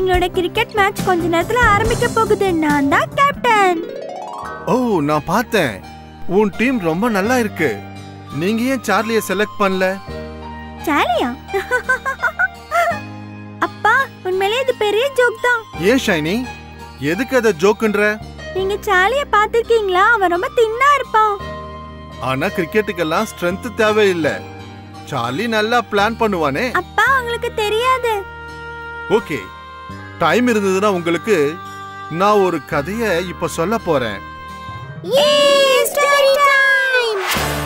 எங்களோட cricket match கொஞ்ச நேரத்துல ஆரம்பிக்க போகுது நான் தான் கேப்டன் ஓ நான் பார்த்தேன் உன் டீம் ரொம்ப நல்லா இருக்கு நீங்க ஏன் சார்லிய செலக்ட் பண்ணல சாலியா அப்பா உண்மையிலே இது பெரிய ஜோக் தான் ஏன் ஷைனி எதுக்கு அத ஜோக்குன்ற நீங்க சாலிய பாத்திருக்கீங்களா அவன் ரொம்ப தின்னா இருப்பான் ஆனா கிரிக்கெட்டுக்கெல்லாம் ஸ்ட்ரென்த் தேவையில்லை சார்லி நல்லா பிளான் பண்ணுவானே அப்பா உங்களுக்கு தெரியாது ஓகே டைம் இருந்ததுன்னா உங்களுக்கு நான் ஒரு கதைய இப்ப சொல்ல போறேன் ஸ்டோரி டைம்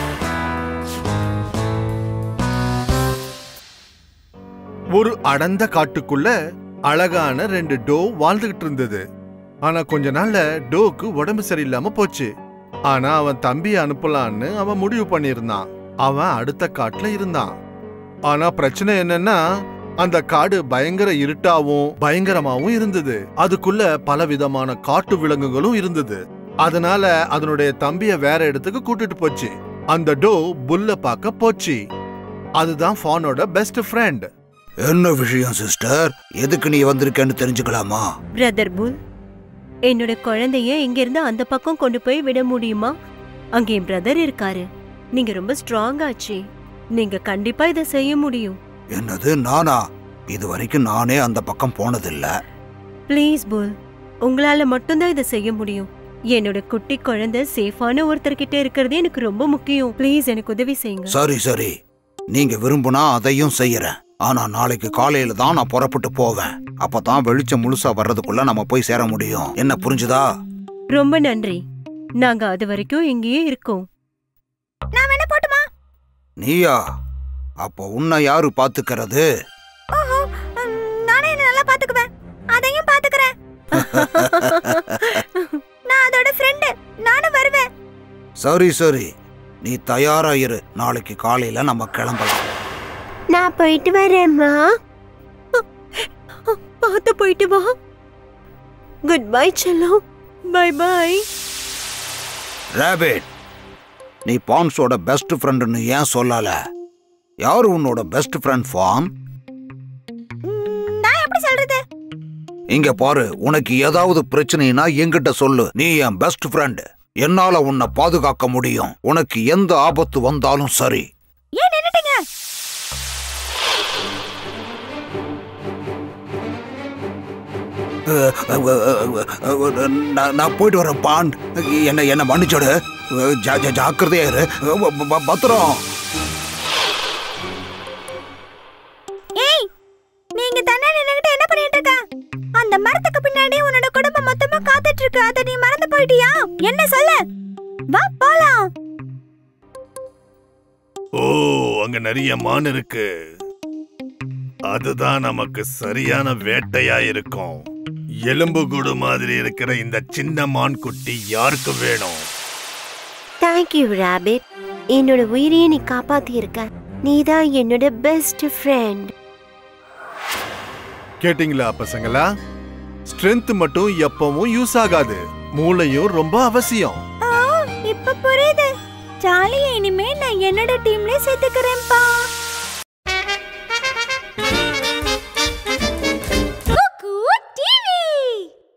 ஒரு அடர்ந்த காட்டுக்குள்ள அழகான ரெண்டு டோ வாழ்ந்துகிட்டு இருந்தது ஆனா கொஞ்ச நாள்ல டோக்கு உடம்பு சரியில்லாம போச்சு ஆனா அவன் தம்பியை அனுப்பலான்னு அவன் முடிவு பண்ணியிருந்தான் அவன் அடுத்த காட்டுல இருந்தான் ஆனா பிரச்சனை என்னன்னா அந்த காடு பயங்கர இருட்டாவும் பயங்கரமாவும் இருந்தது அதுக்குள்ள பல விதமான காட்டு விலங்குகளும் இருந்தது அதனால அதனுடைய தம்பிய வேற இடத்துக்கு கூட்டிட்டு போச்சு அந்த டோ புல்ல பார்க்க போச்சு அதுதான் ஃபானோட பெஸ்ட் ஃப்ரெண்ட் என்ன விஷயம் சிஸ்டர் எதுக்கு நீ வந்திருக்கேன்னு தெரிஞ்சுக்கலாமா பிரதர் புல் என்னோட குழந்தைய இங்கிருந்து அந்த பக்கம் கொண்டு போய் விட முடியுமா அங்க என் பிரதர் இருக்காரு நீங்க ரொம்ப ஸ்ட்ராங் ஆச்சு நீங்க கண்டிப்பா இதை செய்ய முடியும் என்னது நானா இது வரைக்கும் நானே அந்த பக்கம் போனதில்ல ப்ளீஸ் புல் உங்களால மட்டும்தான் இதை செய்ய முடியும் என்னோட குட்டி குழந்தை சேஃபான ஒருத்தர்கிட்ட இருக்கிறது எனக்கு ரொம்ப முக்கியம் ப்ளீஸ் எனக்கு உதவி செய்யுங்க சரி சரி நீங்க விரும்புனா அதையும் செய்யறேன் ஆனா நாளைக்கு காலையில தான் நான் புறப்பட்டு போவேன் அப்பதான் வெளிச்சம் முழுசா வர்றதுக்குள்ள நம்ம போய் சேர முடியும் என்ன புரிஞ்சுதா ரொம்ப நன்றி நாங்க அது வரைக்கும் இங்கேயே இருக்கோம் நான் வேணா போட்டுமா நீயா அப்போ உன்னை யாரு பாத்துக்கிறது ஓஹோ ம், நானே என்ன நல்லா பாத்துக்குவேன் அதையும் பாத்துக்கிறேன் நான் அதோட ஃப்ரெண்டு நானும் வருவேன் சரி சரி நீ தயாரா இரு நாளைக்கு காலையில நம்ம கிளம்பலாம் நான் போயிட்டு வரேம்மா பார்த்து போயிட்டு வா குட் பை செல்லம் பை பை ரேபிட் நீ பான்ஸோட பெஸ்ட் ஃப்ரெண்டுன்னு ஏன் சொல்லல யார் உன்னோட பெஸ்ட் ஃப்ரெண்ட் ஃபான் ம், நான் எப்படி சொல்றது இங்க பாரு உனக்கு ஏதாவது பிரச்சனைனா என்கிட்ட சொல்லு நீ என் பெஸ்ட் ஃப்ரெண்ட் என்னால உன்னை பாதுகாக்க முடியும் உனக்கு எந்த ஆபத்து வந்தாலும் சரி ஏன் நின்னுட்டீங்க அஹ், அஹ், அஹ், அஹ், நான் நான் போயிட்டு வரேன் பான் என்ன என்ன மன்னிச்சோடு ஜா- ஜா- ஜாக்கிரதையா இரு ப- ப- பத்திரம் ஏய் நீங்க தானே நின்னுகிட்டு என்ன பண்ணிட்டு இருக்க அந்த மரத்துக்கு பின்னாடி உன்னோட குடும்பம் மொத்தமா காத்துட்டு இருக்கு அத நீ மறந்து போயிட்டியா என்ன சொல்லு வா போலாம் ஓ அங்க நிறைய மான் இருக்கு அதுதான் நமக்கு சரியான வேட்டையா இருக்கும் எலும்பு கூடு மாதிரி இருக்கிற இந்த சின்ன மான் குட்டி யாருக்கு வேணும் தேங்க்யூ ராபிட் என்னோட உயிரையே நீ காப்பாத்தி இருக்க நீ தான் என்னோட பெஸ்ட் ஃப்ரெண்ட் கேட்டிங்களா பசங்களா ஸ்ட்ரென்த் மட்டும் எப்பவும் யூஸ் ஆகாது மூளையும் ரொம்ப அவசியம் ஆ, இப்ப புரியுது ஜாலியா இனிமே நான் என்னோட டீம்ல சேர்த்துக்கிறேன்ப்பா